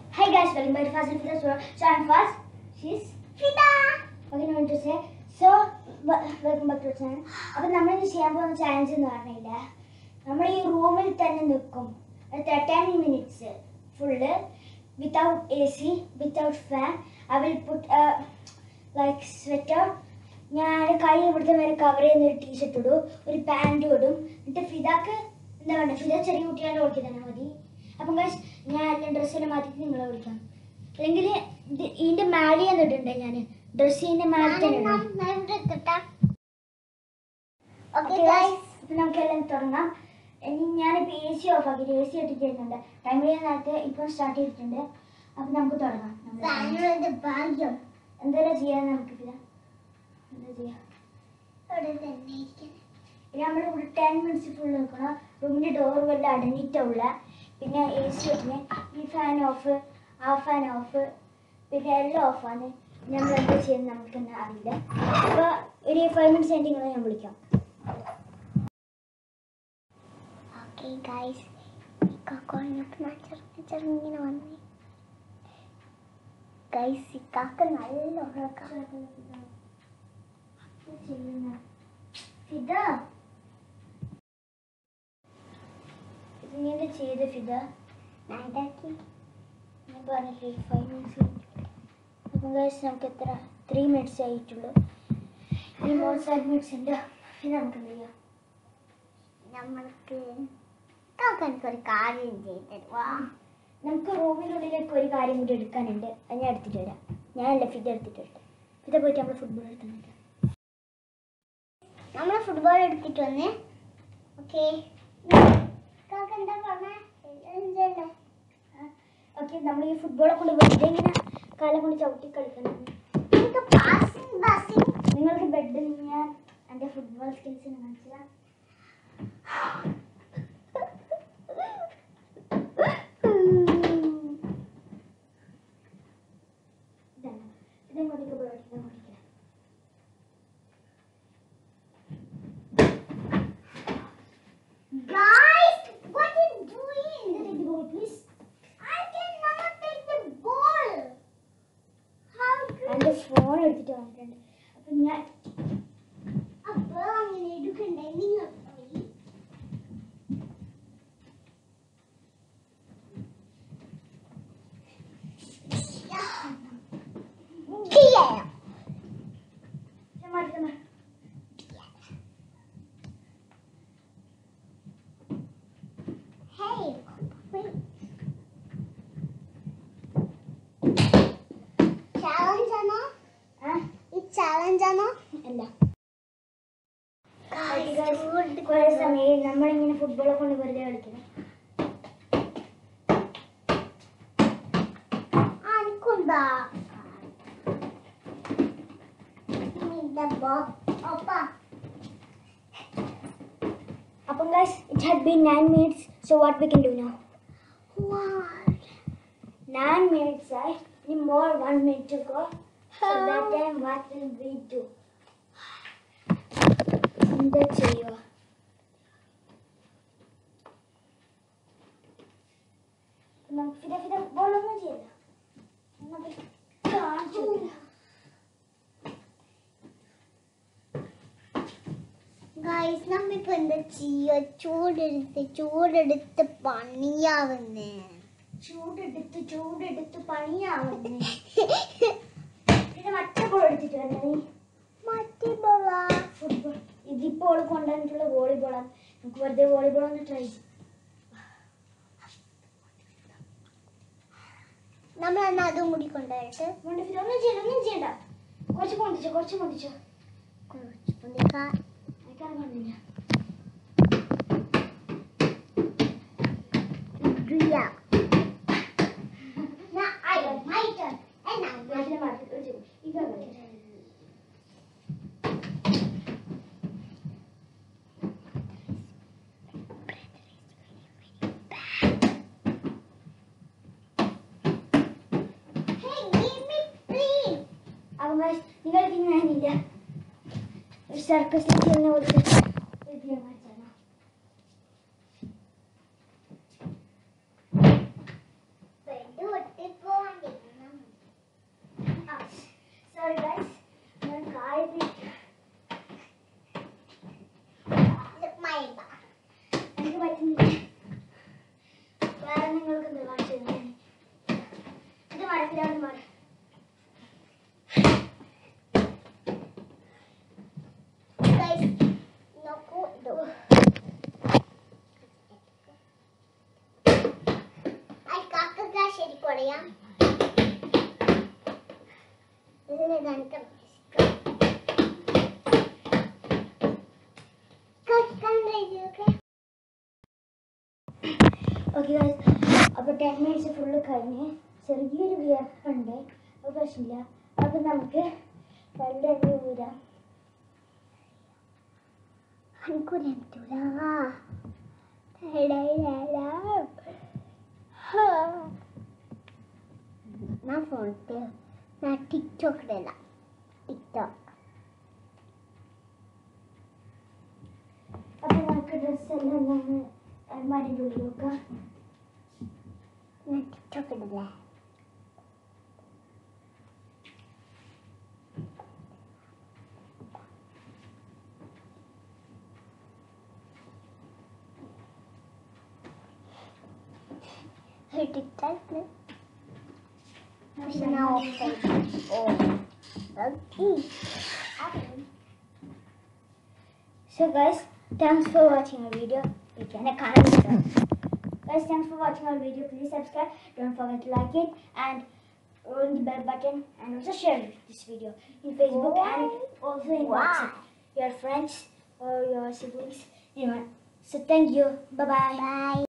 Hi guys, welcome back to Fast and Fitness World. So I'm Fast. She's Fida. Okay, no to say. So w- welcome back to our channel. അപ്പോൾ നമ്മൾ ഇന്ന് ചെയ്യാൻ പോകുന്ന challenge എന്ന് പറഞ്ഞില്ല നമ്മൾ ഈ റൂമിൽ തന്നെ നിൽക്കും ten minutes full without A C without fan I will put like sweater ഞാൻ കൈ ഇവിടുത്തെ വരെ കവർ ചെയ്യുന്ന ഒരു ടീഷർട്ട് ഇടും ഒരു പാൻറ്റും ഇടും എന്നിട്ട് ഫിദാക്ക് എന്താ പറയുക ഫിദ ചെറിയ കുട്ടികളെ ഓടിക്കുക തന്നെ മതി അപ്പം guys, ഞാൻ എല്ലാ ഡ്രസ്സിനെ മാറ്റിയിട്ട് നിങ്ങളെ വിളിക്കാം അല്ലെങ്കിൽ ഇത് ഇതിന്റെ മാലി എന്നിട്ടുണ്ട് ഞാൻ ഡ്രസ് ഇതിന്റെ മാലി തന്നെ ഇടാം. Okay, guys. അപ്പൊ നമുക്കെല്ലാം തുടങ്ങാം ഇനി ഞാനിപ്പോൾ എ സി ഓഫ് ആക്കിയിട്ട് എ സി ഇട്ടിട്ടുണ്ട് ടൈം നേരത്തെ ഇപ്പോൾ സ്റ്റാർട്ട് ചെയ്തിട്ടുണ്ട് അപ്പം നമുക്ക് തുടങ്ങാം നമ്മുടെ ഭാഗ്യം എന്തെല്ലാം ചെയ്യാൻ നമുക്ക് പിന്നെ എന്താ ചെയ്യാം ഇവിടെ തന്നെ ഇരിക്കണം. പിന്നെ നമ്മളിവിടെ ടെൻ മിനിറ്റ്സ് ഫുൾ നിൽക്കണം റൂമിൻ്റെ ഡോർ വല്ല അടഞ്ഞിട്ടുള്ള പിന്നെ എ സി വെച്ചിന് ഈ ഫാൻ ഓഫ് ആ ഫാൻ ഓഫ് പിന്നെ എല്ലാം ഓഫാണ് നമ്മൾ എന്താ ചെയ്യുന്നത് നമുക്ക് തന്നെ അറിയില്ല അപ്പോൾ ഒരു ഫൈവ് മിനിറ്റ്സ് കഴിഞ്ഞ് നിങ്ങളെ ഞാൻ വിളിക്കാം Okay, guys. ഇക്കാക്കോടൊപ്പം ഞാൻ ചെറുങ്ങനെ ചെറുങ്ങനെ വന്നേ ഗൈസ് ഇക്കാക്ക നല്ല ഉറക്കം ഫിദ ഇത് നീ എന്താ ചെയ്ത് ഫിദ നാടാക്കി ഞാൻ പറഞ്ഞില്ലേ ഫൈവ് മിനിറ്റ്സ് അപ്പം കഴിച്ച് നമുക്ക് എത്ര ത്രീ മിനിറ്റ്സ് ആയിട്ടുള്ളൂ ഇനി മോർ ഫൈവ് മിനിറ്റ്സ് ഉണ്ട് പിന്നെ നമുക്ക് എന്ത് ചെയ്യാം നമ്മൾക്ക് ഇക്കാക്ക എനിക്കൊരു കാര്യം ചെയ്തു തരുവാ നമുക്ക് റൂമിനുള്ളിലേക്ക് ഒരു കാര്യം കൂടി എടുക്കാനുണ്ട് അത് ഞാൻ എടുത്തിട്ട് വരാം ഞാനല്ല ഫിദ എടുത്തിട്ട് വരാം ഫിദ പോയിട്ട് നമ്മൾ ഫുട്ബോൾ എടുക്കുന്നുണ്ട് നമ്മൾ ഫുട്ബോൾ എടുത്തിട്ട് വന്നേ ഓക്കെ ഇക്കാക്ക എന്താ പറഞ്ഞേ എന്തല്ലേ ഓക്കെ നമ്മൾ ഈ ഫുട്ബോളെ കൊണ്ട് വെറുതെ ഇങ്ങനെ കാലം കൊണ്ട് ചവിട്ടി കളിക്കണം എനിക്ക് പാസിംഗ് പാസിംഗ് നിങ്ങൾക്ക് ബെഡിൽ ഞാൻ എൻ്റെ ഫുട്ബോൾ സ്കിൽസ് കാണിച്ചു തരാം ഇതാണ് ഇതെങ്ങോട്ടേക്ക് പോയി ഇതെങ്ങോട്ടേക്ക് Guys, what are you doing? ഇത് take the ball, please. I cannot take the ball. How എൻ്റെ ഫോൺ എടുത്തിട്ട് വന്നിട്ടുണ്ട് അപ്പം ഞാൻ അപ്പോൾ അങ്ങനെ എടുക്കണ്ടേ നിങ്ങൾ പോയി Yeah. ഞാൻ മാറ്റുന്ന Hey, wait. Challenge ആണോ ആ ഈ ചാലഞ്ച് ആണോ അല്ല കുറേ സമയം നമ്മളിങ്ങനെ ഫുട്ബോളെ കൊണ്ട് വെറുതെ കളിക്കണം എനിക്കുണ്ടാ ഒപ്പാ അപ്പം guys it had been nine minutes so what we can do now nine minutes ആയി ഇനി more one minute to go so that time what will we do എന്താ ചെയ്യുക നമുക്ക് ഫിദ ഫിദ ബോളൊന്നും ചെയ്യില്ല എന്നാ പോയി കാണിച്ചു തരാം. ഗൈസ് നമ്മിപ്പോ എന്താ ചെയ്യ ചൂടെടുത്ത് ചൂടെടുത്ത് പണിയാവുന്നേ ചൂടെടുത്ത് ചൂടെടുത്ത് പണിയാവുന്നു പിന്നെ മറ്റേ ബോൾ എടുത്തിട്ട് വരണേ നീ മറ്റേ ബോള ഫുട്ബോൾ ഇതിപ്പോൾ അവള് കൊണ്ടുവന്നിട്ടുള്ള വോളിബോളാണ് നമുക്ക് വെറുതെ വോളിബോൾ ഒന്ന് ട്രൈ ചെയ്യാം നമ്മൾ എന്നാ അതും കൂടി കൊണ്ടുപോയിട്ട് മോൻ്റെ ഫിദ ഒന്നും ചെയ്യണ്ട ഒന്നും ചെയ്യണ്ട കുറച്ച് പൊന്തിച്ചോ കുറച്ച് പൊന്തിച്ചോ കുറച്ച് പുള്ളിക്കാർ എനിക്കത് കണ്ടില്ല Yeah. Now I my turn. And now ഇതിനെ മാറ്റി ഒരു second. ഇതാ കളിക്കട്ടെ. Hey, give me please. അപ്പം guys, നിങ്ങൾക്ക് ഞാനില്ല ഒരു സർക്കസിൽ ചെയ്യുന്ന പോലത്തെ ഒരു ഗെയിം കളിച്ചാലോ Bed ഒട്ടിപ്പോ പറയാം ഇതിനെ കാണിക്കാം കണ്ടിരിക്കെ ഓക്കെ ഗൈസ് അപ്പോൾ ടെൻ മിനിറ്റ്സ് ഫുള്ള് കഴിഞ്ഞ് ചെറിയൊരു വിയർപ്പുണ്ട് അത് പ്രശ്നമില്ല അപ്പം നമുക്ക് രണ്ടെണ്ണ ഊരാം അനുകൂലം ഞാൻ ഫോണിൽ ഞാൻ ടിക്ടോക്ക് ഇടല ടിക്ടോക്ക് അപ്പം നമുക്ക് ഡ്രസ്സെല്ലാം ഒന്ന് അലമാരിൻ്റെ ഉള്ളിൽ വെക്കാം ഞാൻ ടിക്ടോക്ക് ഇടില്ലേ ടിക്ടോക്ക് പക്ഷെ ഞാൻ ഓഫ് ചെയ്തു ഓ okay So guys, thanks for watching our video. You can comment. Guys, thanks for watching our video. Please subscribe. Don't forget to like it and ring the bell button and also share this video in Facebook and also in Wow. WhatsApp. Your friends or your siblings. Anyone. So thank you. Bye bye. By